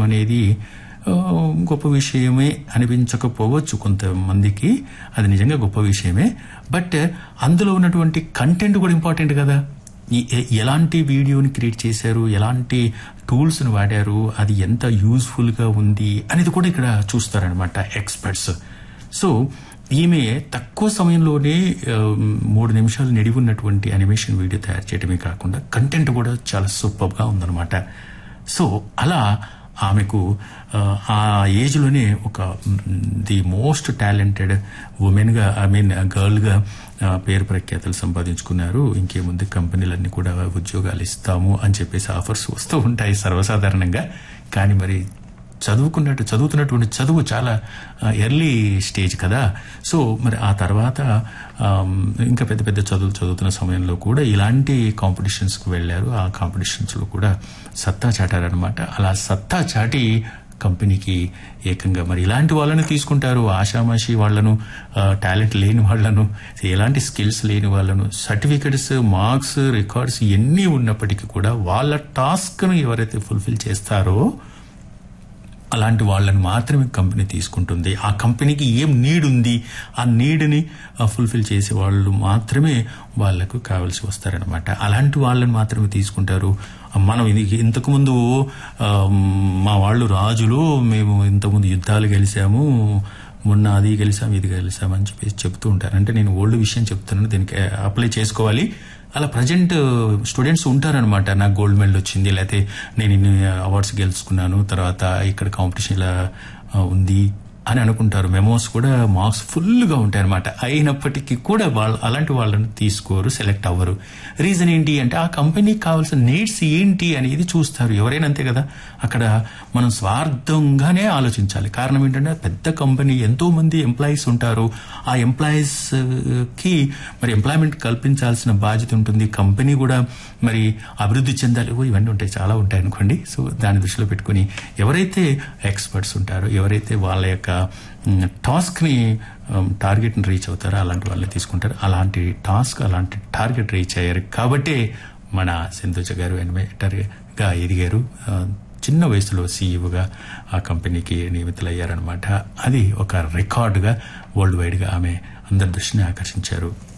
అనేది ఆ, గొప్ప విషయమే అనిపించకపోవచ్చు కొంతమందికి అది నిజంగా గొప్ప విషయమే బట్ అందులో ఉన్నటువంటి కంటెంట్ కూడా ఇంపార్టెంట్ కదా ఈ- ఎ- ఎలాంటి వీడియోని క్రియేట్ చేశారు ఎలాంటి టూల్స్ని వాడారు అది ఎంత యూజ్ఫుల్గా ఉంది అనేది కూడా ఇక్కడ చూస్తారనమాట ఎక్స్పర్ట్స్ సో ఈమె తక్కువ సమయంలోనే ఆ, మూడు నిమిషాలు నిడివి ఉన్నటువంటి అనిమేషన్ వీడియో తయారు చేయడమే కాకుండా కంటెంట్ కూడా చాలా సూపర్గా ఉందన్నమాట సో అలా ఆమెకు ఆ, ఆ ఏజ్లోనే ఒక ది మోస్ట్ టాలెంటెడ్ ఉమెన్గా ఐ మీన్ గర్ల్గా పేరు ప్రఖ్యాతలు సంపాదించుకున్నారు ఇంకేముంది కంపెనీలన్నీ కూడా ఉద్యోగాలు ఇస్తాము అని చెప్పేసి ఆఫర్స్ వస్తూ ఉంటాయి సర్వసాధారణంగా కానీ మరి చదువుకున్నట్టు చదువుతున్నటువంటి చదువు చాలా ఎర్లీ స్టేజ్ కదా సో మరి ఆ తర్వాత ఆమ్, ఇంకా పెద్ద పెద్ద చదువులు చదువుతున్న సమయంలో కూడా ఇలాంటి కాంపిటీషన్స్కి వెళ్ళారు ఆ కాంపిటీషన్స్లో కూడా సత్తా చాటారనమాట అలా సత్తా చాటి కంపెనీకి ఏకంగా మరి ఇలాంటి వాళ్ళని తీసుకుంటారు ఆషామాషి వాళ్ళను టాలెంట్ లేని వాళ్ళను ఎలాంటి స్కిల్స్ లేని వాళ్ళను సర్టిఫికెట్స్ మార్క్స్ రికార్డ్స్ ఎన్ని ఉన్నప్పటికీ కూడా వాళ్ళ టాస్క్ను ఎవరైతే ఫుల్ఫిల్ చేస్తారో అలాంటి వాళ్ళని మాత్రమే కంపెనీ తీసుకుంటుంది ఆ కంపెనీకి ఏం నీడ్ ఉంది ఆ నీడ్ని ఫుల్ఫిల్ చేసే వాళ్ళు మాత్రమే వాళ్లకు కావాల్సి వస్తారనమాట అలాంటి వాళ్ళని మాత్రమే తీసుకుంటారు మనం ఇది ఇంతకుముందు ఆ, మా వాళ్ళు రాజులు మేము ఇంతకుముందు యుద్ధాలు గెలిచాము మొన్న అది గెలిచాం ఇది గెలిచాం అని చెప్పేసి చెప్తూ ఉంటారు అంటే నేను ఓల్డ్ విషయం చెప్తున్నాను దీనికి అప్లై చేసుకోవాలి అలా ప్రజెంట్ స్టూడెంట్స్ ఉంటారనమాట నాకు గోల్డ్ మెడల్ వచ్చింది లేకపోతే నేను ఇన్ని అవార్డ్స్ గెలుచుకున్నాను తర్వాత ఇక్కడ కాంపిటీషన్ ఇలా ఆ, ఉంది అని అనుకుంటారు మెమోస్ కూడా మార్క్స్ ఫుల్గా ఉంటాయి అనమాట అయినప్పటికీ కూడా వాళ్ళు అలాంటి వాళ్ళని తీసుకోరు సెలెక్ట్ అవ్వరు రీజన్ ఏంటి అంటే ఆ కంపెనీకి కావాల్సిన నీడ్స్ ఏంటి అనేది చూస్తారు ఎవరైనా అంతే కదా అక్కడ మనం స్వార్థంగానే ఆలోచించాలి కారణం ఏంటంటే పెద్ద కంపెనీ ఎంతో మంది ఎంప్లాయీస్ ఉంటారు ఆ ఎంప్లాయీస్ కి మరి ఎంప్లాయ్మెంట్ కల్పించాల్సిన బాధ్యత ఉంటుంది కంపెనీ కూడా మరి అభివృద్ధి చెందాలి ఓ ఇవన్నీ ఉంటాయి చాలా ఉంటాయి అనుకోండి సో దాన్ని దృష్టిలో పెట్టుకుని ఎవరైతే ఎక్స్పర్ట్స్ ఉంటారో ఎవరైతే వాళ్ళ యొక్క టాస్క్ ని టార్గెట్ ని రీచ్ అవుతారో అలాంటి వాళ్ళని తీసుకుంటారు అలాంటి టాస్క్ అలాంటి టార్గెట్ రీచ్ అయ్యారు కాబట్టే మన సింధుజ గారు ఎనిమేటర్ గా ఎదిగారు ఆ, చిన్న వయసులో సీఈఓగా ఆ కంపెనీకి నియమితులయ్యారనమాట అది ఒక రికార్డుగా వరల్డ్ వైడ్ గా ఆమె అందరి దృష్టిని ఆకర్షించారు